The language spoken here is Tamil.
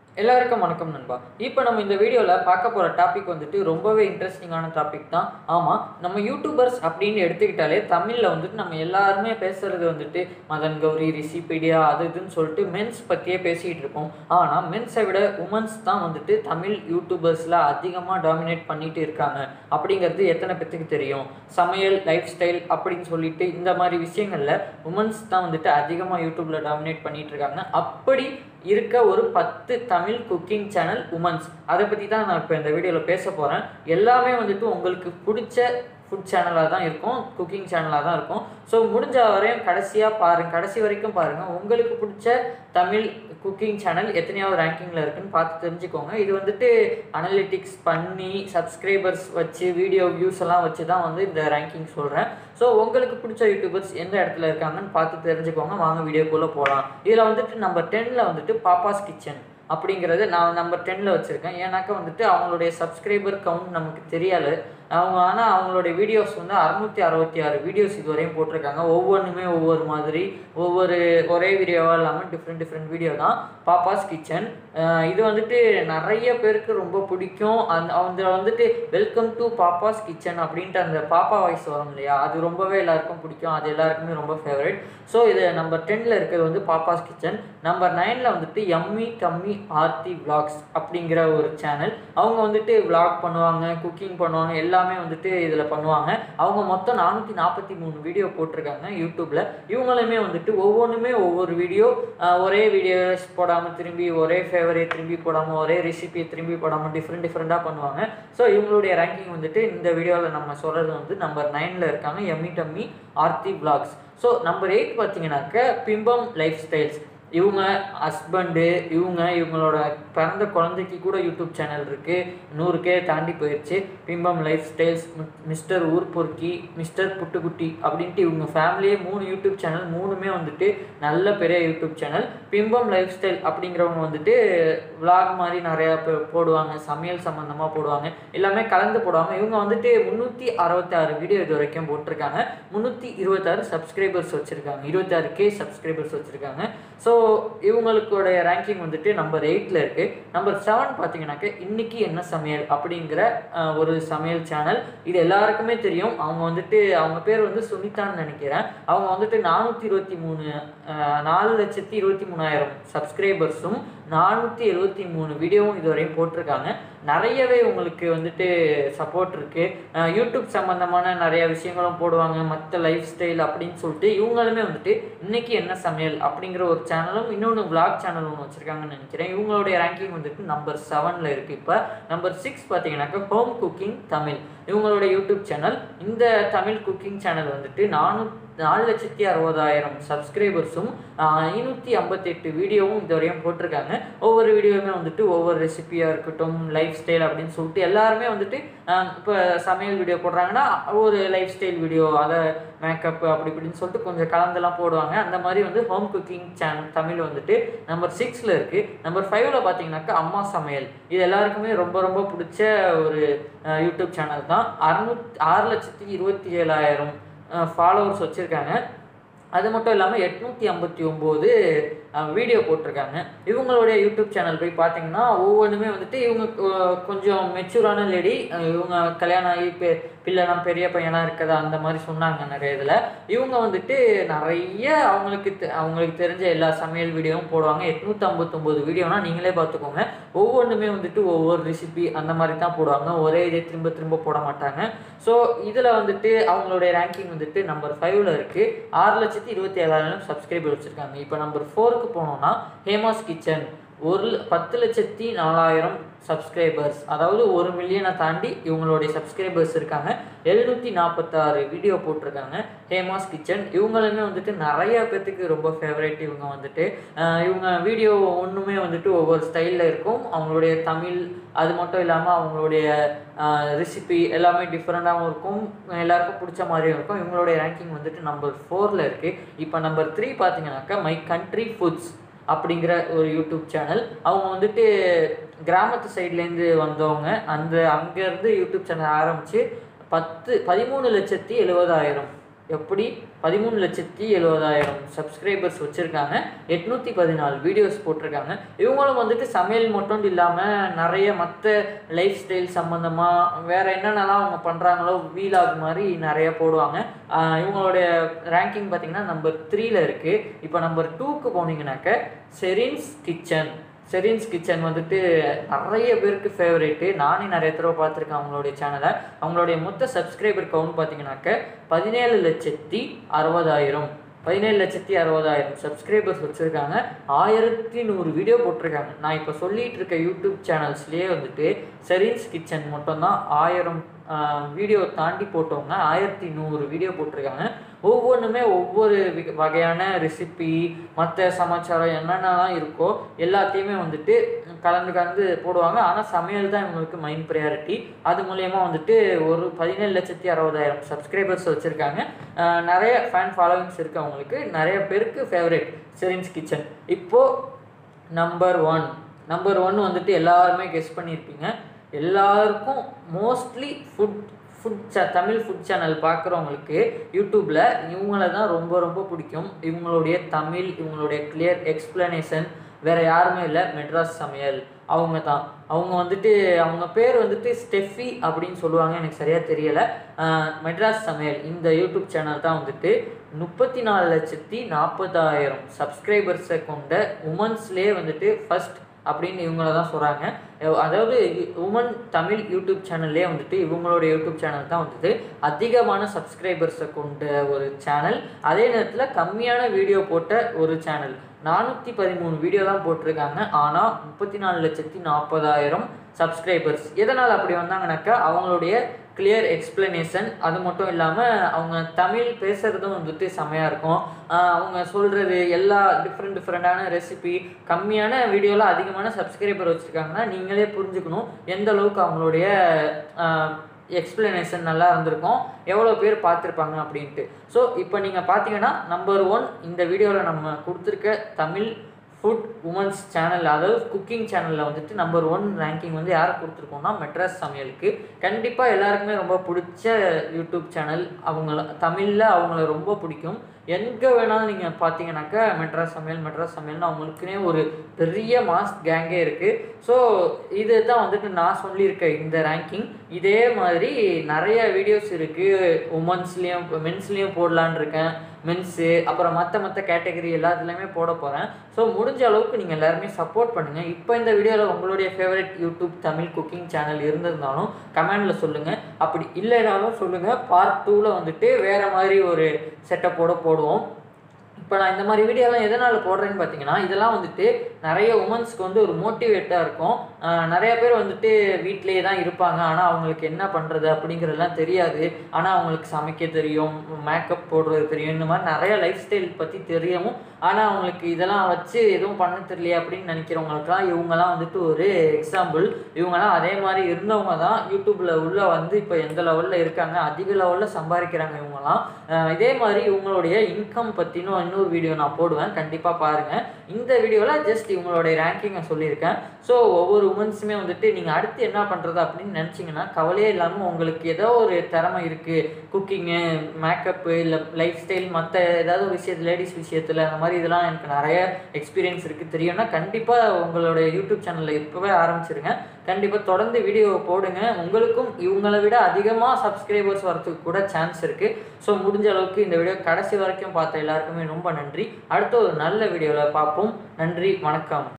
எல்லாருக்கும் வணக்கம் நண்பா இப்போ நம்ம இந்த வீடியோவில் பார்க்க போகிற டாபிக் வந்துட்டு ரொம்பவே இன்ட்ரெஸ்டிங்கான டாபிக் தான் ஆமாம் நம்ம யூடியூபர்ஸ் அப்படின்னு எடுத்துக்கிட்டாலே தமிழில் வந்துட்டு நம்ம எல்லாருமே பேசுறது வந்துட்டு மதன் கௌரி ரிஷிபீடியா அது இதுன்னு சொல்லிட்டு மென்ஸ் பற்றியே பேசிகிட்டு இருப்போம் ஆனால் மென்ஸை விட உமன்ஸ் தான் வந்துட்டு தமிழ் யூடியூபர்ஸில் அதிகமாக டாமினேட் பண்ணிட்டு இருக்காங்க அப்படிங்கிறது எத்தனை பேத்துக்கு தெரியும் சமையல் லைஃப் ஸ்டைல் அப்படின்னு சொல்லிட்டு இந்த மாதிரி விஷயங்களில் உமன்ஸ் தான் வந்துட்டு அதிகமாக யூடியூப்பில் டாமினேட் பண்ணிட்டு இருக்காங்க அப்படி இருக்க ஒரு பத்து தமிழ் குக்கிங் சேனல் உமன்ஸ் அதை பற்றி தான் நான் இப்போ இந்த வீடியோவில் பேச போகிறேன் எல்லாமே வந்துட்டு உங்களுக்கு பிடிச்ச ஃபுட் சேனலாக தான் இருக்கும் குக்கிங் சேனலாக தான் இருக்கும் ஸோ முடிஞ்ச வரையும் கடைசியாக பாருங்கள் கடைசி வரைக்கும் பாருங்கள் உங்களுக்கு பிடிச்ச தமிழ் குக்கிங் சேனல் எத்தனையாவது ரேங்கிங்கில் இருக்குன்னு பார்த்து தெரிஞ்சுக்கோங்க இது வந்துட்டு அனலிட்டிக்ஸ் பண்ணி சப்ஸ்கிரைபர்ஸ் வச்சு வீடியோ வியூஸ் எல்லாம் வச்சு தான் வந்து இந்த ரேங்கிங் சொல்கிறேன் ஸோ உங்களுக்கு பிடிச்ச யூடியூபர்ஸ் எந்த இடத்துல இருக்காங்கன்னு பார்த்து தெரிஞ்சுக்கோங்க வாங்க வீடியோக்குள்ளே போகலாம் இதில் வந்துட்டு நம்பர் டென்னில் வந்துட்டு பாப்பாஸ் கிச்சன் அப்படிங்கிறது நான் நம்பர் டென்னில் வச்சுருக்கேன் ஏன்னாக்கா வந்துட்டு அவங்களுடைய சப்ஸ்கிரைபர் கவுண்ட் நமக்கு தெரியலை அவங்க ஆனால் அவங்களுடைய வீடியோஸ் வந்து அறுநூத்தி அறுபத்தி ஆறு வீடியோஸ் இதுவரையும் போட்டிருக்காங்க ஒவ்வொன்றுமே ஒவ்வொரு மாதிரி ஒவ்வொரு ஒரே வீடியோவாக இல்லாமல் டிஃப்ரெண்ட் டிஃப்ரெண்ட் வீடியோ தான் பாப்பாஸ் கிச்சன் இது வந்துட்டு நிறைய பேருக்கு ரொம்ப பிடிக்கும் அந்த அதில் வந்துட்டு வெல்கம் டு பாப்பாஸ் கிச்சன் அப்படின்ட்டு அந்த பாப்பா வாய்ஸ் வரும் இல்லையா அது ரொம்பவே எல்லாருக்கும் பிடிக்கும் அது எல்லாருக்குமே ரொம்ப ஃபேவரட் ஸோ இது நம்பர் டென்னில் இருக்கிறது வந்து பாப்பாஸ் கிச்சன் நம்பர் நைனில் வந்துட்டு எம்மி டம்மி ஆர்த்தி விளாக்ஸ் அப்படிங்கிற ஒரு சேனல் அவங்க வந்துட்டு விளாக் பண்ணுவாங்க குக்கிங் பண்ணுவாங்க எல்லாமே வந்துட்டு இதில் பண்ணுவாங்க அவங்க மொத்தம் நானூற்றி நாற்பத்தி மூணு வீடியோ போட்டிருக்காங்க யூடியூப்பில் இவங்களுமே வந்துட்டு ஒவ்வொன்றுமே ஒவ்வொரு வீடியோ ஒரே வீடியோஸ் போடாமல் திரும்பி ஒரே ஃபேவரே திரும்பி போடாமல் ஒரே ரெசிபியை திரும்பி போடாமல் டிஃப்ரெண்ட் டிஃப்ரெண்ட்டாக பண்ணுவாங்க ஸோ இவங்களுடைய ரேங்கிங் வந்துட்டு இந்த வீடியோவில் நம்ம சொல்கிறது வந்து நம்பர் நைனில் இருக்காங்க எம்மி டம்மி Aarthi vlogs so number eight பார்த்தீங்கன்னாக்க பிம்பம் லைஃப் ஸ்டைல்ஸ் இவங்க ஹஸ்பண்டு இவங்க இவங்களோட பிறந்த குழந்தைக்கு கூட யூடியூப் சேனல் இருக்குது நூறுக்கே தாண்டி போயிடுச்சு பிம்பம் லைஃப் ஸ்டைல்ஸ் மிஸ்டர் ஊர் பொறுக்கி மிஸ்டர் புட்டுக்குட்டி அப்படின்ட்டு இவங்க ஃபேமிலியே மூணு யூடியூப் சேனல் மூணுமே வந்துட்டு நல்ல பெரிய YouTube channel Bimbam lifestyle அப்படிங்கிறவங்க வந்துட்டு விளாக் மாதிரி நிறையா போடுவாங்க சமையல் சம்மந்தமாக போடுவாங்க எல்லாமே கலந்து போடுவாங்க இவங்க வந்துட்டு முந்நூற்றி அறுபத்தாறு வீடியோ இது வரைக்கும் போட்டிருக்காங்க முந்நூற்றி இருபத்தாறு சப்ஸ்கிரைபர்ஸ் வச்சுருக்காங்க இருபத்தாறு கே சப்ஸ்கிரைபர்ஸ் வச்சுருக்காங்க ஸோ இவங்களுடைய ரேங்கிங் வந்துட்டு நம்பர் எயிட்டில் இருக்குது நம்பர் செவன் பார்த்தீங்கன்னாக்க இன்னைக்கு என்ன சமையல் அப்படிங்கிற ஒரு சமையல் சேனல் இது எல்லாருக்குமே தெரியும் அவங்க வந்துட்டு அவங்க பேர் வந்து சுனிதான்னு நினைக்கிறேன் அவங்க வந்துட்டு நானூற்றி இருபத்தி மூணு நாலு லட்சத்தி இருபத்தி மூணாயிரம் சப்ஸ்கிரைபர்ஸும் நானூற்றி எழுபத்தி மூணு வீடியோவும் இதுவரையும் போட்டிருக்காங்க நிறையவே உங்களுக்கு வந்துட்டு சப்போர்ட் இருக்குது யூடியூப் சம்மந்தமான நிறைய விஷயங்களும் போடுவாங்க மற்ற லைஃப் ஸ்டைல் அப்படின்னு சொல்லிட்டு இவங்களுமே வந்துட்டு இன்னைக்கு என்ன சமையல் அப்படிங்கிற ஒரு சேனலும் இன்னொன்று விளாக் சேனல் ஒன்று வச்சுருக்காங்கன்னு நினைக்கிறேன் இவங்களுடைய ரேங்கிங் வந்துட்டு நம்பர் செவனில் இருக்குது இப்போ நம்பர் சிக்ஸ் பார்த்தீங்கன்னாக்கா ஹோம் குக்கிங் தமிழ் இவங்களோட யூடியூப் சேனல் இந்த தமிழ் குக்கிங் சேனல் வந்துட்டு நானூற்றி நாலு லட்சத்தி அறுபதாயிரம் சப்ஸ்கிரைபர்ஸும் ஐநூற்றி ஐம்பத்தெட்டு வீடியோவும் இதுவரையும் போட்டிருக்காங்க ஒவ்வொரு வீடியோவுமே வந்துட்டு ஒவ்வொரு ரெசிபியாக இருக்கட்டும் லைஃப் ஸ்டைல் அப்படின்னு சொல்லிட்டு எல்லாருமே வந்துட்டு இப்போ சமையல் வீடியோ போடுறாங்கன்னா ஒரு லைஃப் ஸ்டைல் வீடியோ அதை மேக்கப் அப்படி இப்படின்னு சொல்லிட்டு கொஞ்சம் கலந்தெல்லாம் போடுவாங்க அந்த மாதிரி வந்து ஹோம் குக்கிங் சேனல் தமிழ் வந்துட்டு நம்பர் சிக்ஸில் இருக்குது நம்பர் ஃபைவ்ல பார்த்தீங்கன்னாக்கா அம்மா சமையல் இது எல்லாருக்குமே ரொம்ப ரொம்ப பிடிச்ச ஒரு யூடியூப் சேனல் தான் அறுநூத் ஆறு லட்சத்தி இருபத்தி ஏழாயிரம் ஃபாலோவர்ஸ் வச்சுருக்காங்க அது மட்டும் இல்லாமல் எட்நூற்றி ஐம்பத்தி ஒம்பது வீடியோ போட்டிருக்காங்க இவங்களுடைய யூடியூப் சேனல் போய் பார்த்தீங்கன்னா ஒவ்வொன்றுமே வந்துட்டு இவங்க கொஞ்சம் மெச்சூரான லேடி இவங்க கல்யாணம் ஆகி இப்போ பிள்ளைலாம் பெரிய பையனாக இருக்கதா அந்த மாதிரி சொன்னாங்க நிறைய இதில் இவங்க வந்துட்டு நிறைய அவங்களுக்கு அவங்களுக்கு தெரிஞ்ச எல்லா சமையல் வீடியோவும் போடுவாங்க எட்நூற்றி ஐம்பத்தொம்போது வீடியோனா நீங்களே பார்த்துக்கோங்க ஒவ்வொன்றுமே வந்துட்டு ஒவ்வொரு ரெசிபி அந்த மாதிரி தான் போடுவாங்க ஒரே இதே திரும்ப திரும்ப போட மாட்டாங்க ஸோ இதில் வந்துட்டு அவங்களுடைய ரேங்கிங் வந்துட்டு நம்பர் ஃபைவ்ல இருக்குது ஆறு லட்சத்தி இருபத்தி ஏழாயிரம் சப்ஸ்கிரைபர் வச்சுருக்காங்க இப்போ நம்பர் ஃபோருக்கு போனோம்னா ஹேமாஸ் கிச்சன் ஒரு பத்து லட்சத்தி நாலாயிரம் சப்ஸ்கிரைபர்ஸ் அதாவது ஒரு மில்லியனை தாண்டி இவங்களுடைய சப்ஸ்கிரைபர்ஸ் இருக்காங்க எழுநூற்றி நாற்பத்தாறு வீடியோ போட்டிருக்காங்க ஹேமாஸ் கிச்சன் இவங்களுமே வந்துட்டு நிறைய பேர்த்துக்கு ரொம்ப ஃபேவரேட் இவங்க வந்துட்டு இவங்க வீடியோ ஒன்றுமே வந்துட்டு ஒவ்வொரு ஸ்டைலில் இருக்கும் அவங்களுடைய தமிழ் அது மட்டும் இல்லாமல் அவங்களுடைய ரெசிபி எல்லாமே டிஃப்ரெண்ட்டாகவும் இருக்கும் எல்லாருக்கும் பிடிச்ச மாதிரியும் இருக்கும் இவங்களுடைய ரேங்கிங் வந்துட்டு நம்பர் ஃபோரில் இருக்குது இப்போ நம்பர் த்ரீ பார்த்தீங்கன்னாக்கா மை கண்ட்ரி ஃபுட்ஸ் அப்படிங்கிற ஒரு யூடியூப் சேனல் அவங்க வந்துட்டு கிராமத்து சைட்லேருந்து வந்தவங்க அந்த அங்கேருந்து யூடியூப் சேனல் ஆரம்பித்து பத்து பதிமூணு லட்சத்தி எழுபதாயிரம் எப்படி பதிமூணு லட்சத்தி எழுபதாயிரம் சப்ஸ்கிரைபர்ஸ் வச்சுருக்காங்க எட்நூற்றி பதினாலு வீடியோஸ் போட்டிருக்காங்க இவங்களும் வந்துட்டு சமையல் மட்டும் இல்லாமல் நிறைய மற்ற லைஃப் ஸ்டைல் சம்மந்தமாக வேறு என்னென்னலாம் அவங்க பண்ணுறாங்களோ வீலாக் மாதிரி நிறைய போடுவாங்க ஆஹ் இவங்களுடைய ரேங்கிங் பார்த்தீங்கன்னா நம்பர் த்ரீல இருக்குது இப்போ நம்பர் டூக்கு போனீங்கன்னாக்க செரின்ஸ் கிச்சன் செரின்ஸ் கிச்சன் வந்துட்டு நிறைய பேருக்கு ஃபேவரேட்டு நானே நிறைய தடவை பார்த்துருக்கேன் அவங்களுடைய சேனலை அவங்களுடைய மொத்த சப்ஸ்கிரைபர் கவுண்ட் பார்த்தீங்கன்னாக்க பதினேழு லட்சத்தி அறுபதாயிரம் பதினேழு லட்சத்தி அறுபதாயிரம் சப்ஸ்கிரைபர்ஸ் வச்சுருக்காங்க ஆயிரத்தி நூறு வீடியோ போட்டிருக்காங்க நான் இப்போ சொல்லிட்டு இருக்க யூடியூப் சேனல்ஸ்லேயே வந்துட்டு செரின்ஸ் கிச்சன் மட்டும்தான் ஆயிரம் வீடியோ தாண்டி போட்டவங்க ஆயிரத்தி நூறு வீடியோ போட்டிருக்காங்க ஒவ்வொன்றுமே ஒவ்வொரு வி- வகையான ரெசிபி மற்ற சமாச்சாரம் என்னென்னலாம் இருக்கோ எல்லாத்தையுமே வந்துட்டு கலந்து கலந்து போடுவாங்க ஆனால் சமையல் தான் இவங்களுக்கு மைண்ட் ப்ரையாரிட்டி அது மூலயமா வந்துட்டு ஒரு பதினேழு லட்சத்தி அறுபதாயிரம் சப்ஸ்கிரைபர்ஸ் வச்சுருக்காங்க நிறைய ஃபேன் ஃபாலோவிங்ஸ் இருக்குது அவங்களுக்கு நிறைய பேருக்கு ஃபேவரேட் செரின்ஸ் கிச்சன் இப்போது நம்பர் ஒன் நம்பர் ஒன் வந்துட்டு எல்லாருமே கெஸ் பண்ணியிருப்பீங்க எல்லாருக்கும் மோஸ்ட்லி ஃபுட் ஃபுட் சே தமிழ் ஃபுட் சேனல் பார்க்குறவங்களுக்கு யூடியூப்பில் இவங்கள தான் ரொம்ப ரொம்ப பிடிக்கும் இவங்களுடைய தமிழ் இவங்களுடைய கிளியர் எக்ஸ்பிளனேஷன் வேறு யாருமே இல்லை மெட்ராஸ் சமையல் அவங்க தான் அவங்க வந்துட்டு அவங்க பேர் வந்துட்டு ஸ்டெஃபி அப்படின்னு சொல்லுவாங்க எனக்கு சரியாக தெரியலை மெட்ராஸ் சமையல் இந்த யூடியூப் சேனல் தான் வந்துட்டு முப்பத்தி நாலு லட்சத்தி நாற்பதாயிரம் சப்ஸ்கிரைபர்ஸை கொண்ட உமன்ஸ்லேயே வந்துட்டு ஃபர்ஸ்ட் அப்படின்னு இவங்கள தான் சொல்கிறாங்க அதாவது உமன் தமிழ் யூடியூப் சேனல்லே வந்துட்டு இவங்களோட யூடியூப் சேனல் தான் வந்துட்டு அதிகமான சப்ஸ்கிரைபர்ஸை கொண்ட ஒரு சேனல் அதே நேரத்தில் கம்மியான வீடியோ போட்ட ஒரு சேனல் நானூற்றி பதிமூணு வீடியோ தான் போட்டிருக்காங்க ஆனால் முப்பத்தி நாலு லட்சத்தி நாற்பதாயிரம் சப்ஸ்கிரைபர்ஸ் எதனால் அப்படி வந்தாங்கனாக்கா அவங்களுடைய கிளியர் எக்ஸ்பிளனேஷன் அது மட்டும் இல்லாமல் அவங்க தமிழ் பேசுகிறதும் வந்துட்டு செமையாக இருக்கும் ஆஹ் அவங்க சொல்கிறது எல்லா டிஃப்ரெண்ட் டிஃப்ரெண்ட்டான ரெசிபி கம்மியான வீடியோவில் அதிகமான சப்ஸ்கிரைபர் வச்சுருக்காங்கன்னா நீங்களே புரிஞ்சுக்கணும் எந்த அளவுக்கு அவங்களுடைய எக்ஸ்பிளனேஷன் நல்லா இருந்திருக்கும் எவ்வளோ பேர் பார்த்துருப்பாங்க அப்படின்ட்டு ஸோ இப்போ நீங்கள் பார்த்தீங்கன்னா நம்பர் ஒன் இந்த வீடியோவில் நம்ம கொடுத்துருக்க தமிழ் ஃபுட் உமன்ஸ் சேனல் அதாவது குக்கிங் சேனலில் வந்துட்டு நம்பர் ஒன் ரேங்கிங் வந்து யாரை கொடுத்துருக்கோம்னா மெட்ராஸ் சமையலுக்கு கண்டிப்பாக எல்லாருக்குமே ரொம்ப பிடிச்ச யூடியூப் சேனல் அவங்கள தமிழில் அவங்கள ரொம்ப பிடிக்கும் எங்கே வேணாலும் நீங்கள் பார்த்தீங்கன்னாக்கா மெட்ராஸ் சமையல் மெட்ராஸ் சமையல்னு அவங்களுக்குனே ஒரு பெரிய மாஸ் கேங்கே இருக்குது ஸோ இது தான் வந்துட்டு நான் சொல்லியிருக்க இந்த ரேங்கிங் இதே மாதிரி நிறைய வீடியோஸ் இருக்குது உமன்ஸ்லேயும் மென்ஸ்லேயும் போடலான் இருக்கேன் மென்ஸு அப்புறம் மற்ற மற்ற கேட்டகரி எல்லாத்துலேயுமே போட போகிறேன் ஸோ முடிஞ்ச அளவுக்கு நீங்கள் எல்லாருமே சப்போர்ட் பண்ணுங்கள் இப்போ இந்த வீடியோவில் உங்களுடைய favourite YouTube Tamil cooking channel இருந்திருந்தாலும் கமெண்டில் சொல்லுங்கள் அப்படி இல்லைனாலும் சொல்லுங்கள் பார்ட் டூவில் வந்துட்டு வேறு மாதிரி ஒரு செட்டப்போட போடுவோம் இப்போ நான் இந்த மாதிரி வீடியோலாம் எதனால் போடுறேன்னு பார்த்தீங்கன்னா இதெல்லாம் வந்துட்டு நிறைய உமன்ஸ்க்கு வந்து ஒரு மோட்டிவேட்டாக இருக்கும் ஆஹ் நிறைய பேர் வந்துட்டு வீட்டிலேயே தான் இருப்பாங்க ஆனால் அவங்களுக்கு என்ன பண்ணுறது அப்படிங்கிறதெல்லாம் தெரியாது ஆனால் அவங்களுக்கு சமைக்க தெரியும் மேக்கப் போடுறது தெரியும் இந்த மாதிரி நிறைய லைஃப் ஸ்டைல் பற்றி தெரியும் ஆனால் அவங்களுக்கு இதெல்லாம் வச்சு எதுவும் பண்ண தெரியலையே அப்படின்னு நினைக்கிறவங்களுக்குலாம் இவங்கெல்லாம் வந்துட்டு ஒரு எக்ஸாம்பிள் இவங்கெல்லாம் அதே மாதிரி இருந்தவங்க தான் யூடியூப்பில் உள்ள வந்து இப்போ எந்த லெவலில் இருக்காங்க அதிக லெவலில் சம்பாதிக்கிறாங்க இவங்கெல்லாம் ஆஹ் இதே மாதிரி இவங்களுடைய இன்கம் பற்றினும் இன்னொரு வீடியோ நான் போடுவேன் கண்டிப்பாக பாருங்கள் இந்த வீடியோவில் ஜஸ்ட் இவங்களுடைய ரேங்கிங்கை சொல்லியிருக்கேன் ஸோ ஒவ்வொரு உமன்ஸுமே வந்துட்டு நீங்கள் அடுத்து என்ன பண்ணுறது அப்படின்னு நினச்சிங்கன்னா கவலையே இல்லாமல் உங்களுக்கு ஏதோ ஒரு திறமை இருக்குது குக்கிங்கு மேக்கப்பு இல்லை லைஃப் ஸ்டைல் மற்ற ஏதாவது ஒரு விஷயத்தில் லேடிஸ் விஷயத்தில் அந்த மாதிரி இதெல்லாம் எனக்கு நிறைய எக்ஸ்பீரியன்ஸ் இருக்குது தெரியும்னா கண்டிப்பாக உங்களுடைய யூடியூப் சேனலில் இப்போவே ஆரம்பிச்சிருங்க கண்டிப்பாக தொடர்ந்து வீடியோ போடுங்க உங்களுக்கும் இவங்களை விட அதிகமாக சப்ஸ்கிரைபர்ஸ் வரதுக்கு கூட சான்ஸ் இருக்குது ஸோ முடிஞ்ச அளவுக்கு இந்த வீடியோ கடைசி வரைக்கும் பார்த்த எல்லாருக்குமே ரொம்ப நன்றி அடுத்த ஒரு நல்ல வீடியோவில் பார்ப்போம் நன்றி வணக்கம்